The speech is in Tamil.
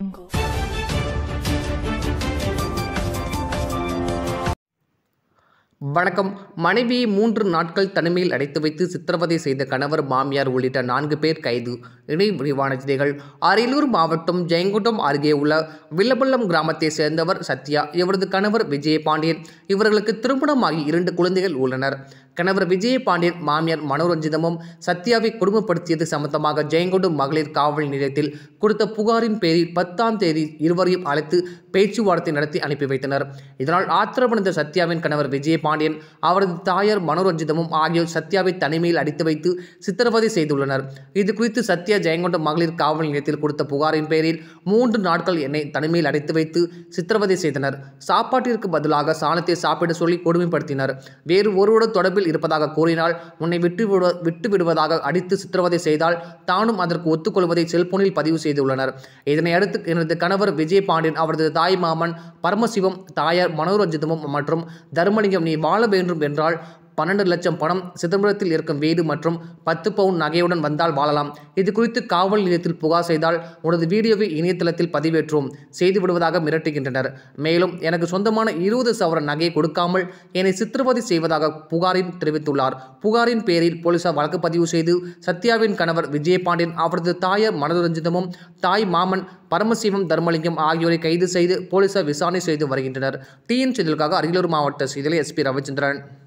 வணக்கம் மனைவியை மூன்று நாட்கள் தனிமையில் அடைத்து வைத்து சித்திரவதை செய்த கணவர் மாமியார் உள்ளிட்ட நான்கு பேர் கைது இணை விரிவான செய்திகள் அரியலூர் மாவட்டம் ஜெயங்கொண்டம் அருகே உள்ள வில்லபள்ளம் கிராமத்தை சேர்ந்தவர் சத்யா இவரது கணவர் விஜயபாண்டியன் இவர்களுக்கு திருமணமாகி இரண்டு குழந்தைகள் உள்ளனர் கணவர் விஜயபாண்டியன் மாமியார் மனோரஞ்சிதமும் சத்யாவை கொடுமைப்படுத்தியது சம்பந்தமாக ஜெயங்கொண்டம் மகளிர் காவல் நிலையத்தில் கொடுத்த புகாரின் பேரில் பத்தாம் தேதி இருவரையும் அழைத்து பேச்சுவார்த்தை நடத்தி அனுப்பி வைத்தனர் இதனால் ஆத்திரமடைந்த சத்யாவின் கணவர் விஜயபாண்டியன் அவரது தாயார் மனோரஞ்சிதமும் ஆகியோர் சத்யாவை தனிமையில் அடித்து வைத்து சித்திரவதை செய்துள்ளனர் இது குறித்து சத்யா ஜெயங்கொண்டம் மகளிர் காவல் நிலையத்தில் கொடுத்த புகாரின் பேரில் மூன்று நாட்கள் என்னை தனிமையில் அடைத்து வைத்து சித்திரவதை செய்தனர் சாப்பாட்டிற்கு பதிலாக சாணத்தை சாப்பிட சொல்லி கொடுமைப்படுத்தினர் வேறு ஒருவருடன் தொடர்பில் இருப்பதாக கூறினால் உன்னை விட்டு விடுவ விட்டு விடுவதாக அடித்து சித்திரவதை செய்தால் தானும் அதற்கு ஒத்துக்கொள்வதை செல்போனில் பதிவு செய்துள்ளனர் இதனை அடுத்து எனது கணவர் விஜயபாண்டியன் அவரது தாய் மாமன் பரமசிவம் தாயார் மனோரஞ்சிதமும் மற்றும் தர்மலிங்கம் நீ வாழ வேண்டும் என்றால் பன்னெண்டு லட்சம் பணம் சிதம்பரத்தில் இருக்கும் வீடு மற்றும் பத்து பவுன் நகையுடன் வந்தால் வாழலாம் இது குறித்து காவல் நிலையத்தில் புகார் செய்தால் உனது வீடியோவை இணையதளத்தில் பதிவேற்றுவோம் செய்து விடுவதாக மிரட்டுகின்றனர் மேலும் எனக்கு சொந்தமான இருபது சவரன் நகையை கொடுக்காமல் என்னை சித்திரவதை செய்வதாக புகாரில் தெரிவித்துள்ளார் புகாரின் பேரில் போலீசார் வழக்கு பதிவு செய்து சத்யாவின் கணவர் விஜயபாண்டியன் அவரது தாயார் மனோரஞ்சிதமும் தாய் மாமன் பரமசிவம் தர்மலிங்கம் ஆகியோரை கைது செய்து போலீசார் விசாரணை செய்து வருகின்றனர் டிஎன் செய்திகளுக்காக அரியலூர் மாவட்ட செய்தியில் எஸ்பி ரவிச்சந்திரன்